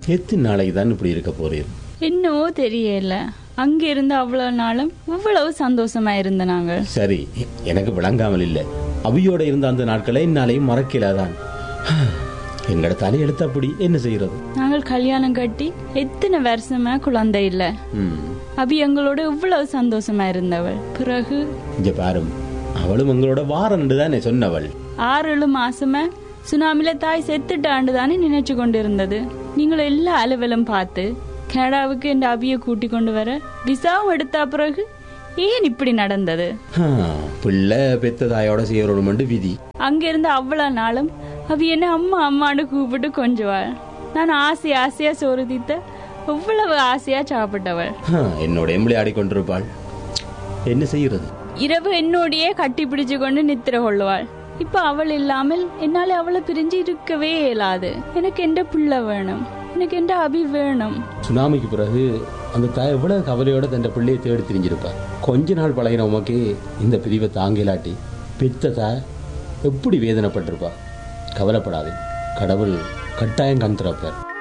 எத்தனை நாளைக்கு தான் இப்படி இருக்க போறீர் என்னவோ தெரியல அங்க இருந்து அவ்வளவு நாளும் இவ்வளவு சந்தோஷமா இருந்த நாங்கள் சரி எனக்கு விளங்காமல் இல்லை அவியோட இருந்த அந்த நாட்களை என்னாலையும் மறக்கலாதான் எங்களோட தலையெழுத்து அப்படி என்ன செய்யறது நாங்கள் கல்யாணம் கட்டி எத்தனை வருஷமா குழந்தை இல்ல ம் அபி எங்களோட இவ்வளவு சந்தோஷமா இருந்தவள் பிறகு இங்க பாரும் அவளும் எங்களோட வாரண்டு தானே சொன்னவள் ஆறு ஏழு மாசமா சுனாமில தாய் செத்துட்டாண்டு தானே நினைச்சு கொண்டு இருந்தது நீங்கள் எல்லா அலுவலும் பார்த்து கனடாவுக்கு என் அபியை கூட்டி கொண்டு வர விசாவும் எடுத்த பிறகு ஏன் இப்படி நடந்தது ஆ, பிள்ளை பெத்த தாயோட செய்யறோம் விதி அங்க இருந்து அவ்வளவு நாளும் அவ என்ன அம்மா அம்மான்னு கூப்பிட்டு கொஞ்சுவாள் நான் ஆசை ஆசையா சோறு தீத்த எவ்வளவு ஆசையா சாப்பிட்டவள் ஆ, என்னோட எம்பளை ஆடிக்கொண்டிருப்பாள் என்ன செய்யறது இரவு என்னோடையே கட்டி பிடிச்சு கொண்டு நித்திர கொள்ளுவாள் இப்ப அவள் இல்லாமல் என்னால அவளை பிரிஞ்சு இருக்கவே இயலாது எனக்கு எந்த புள்ள வேணும் எனக்கு எந்த அபி வேணும் சுனாமிக்கு பிறகு அந்த தாய் எவ்வளவு கவலையோட தன் பிள்ளையை தேடி திரிஞ்சிருப்பா கொஞ்ச நாள் பழகின உமக்கு இந்த பிரிவை தாங்கிலாட்டி பெத்த தாய் எப்படி வேதனைப்பட்டிருப்பா கவலைப்படாதே கடவுள் கட்டாயம் கண் திறப்பார்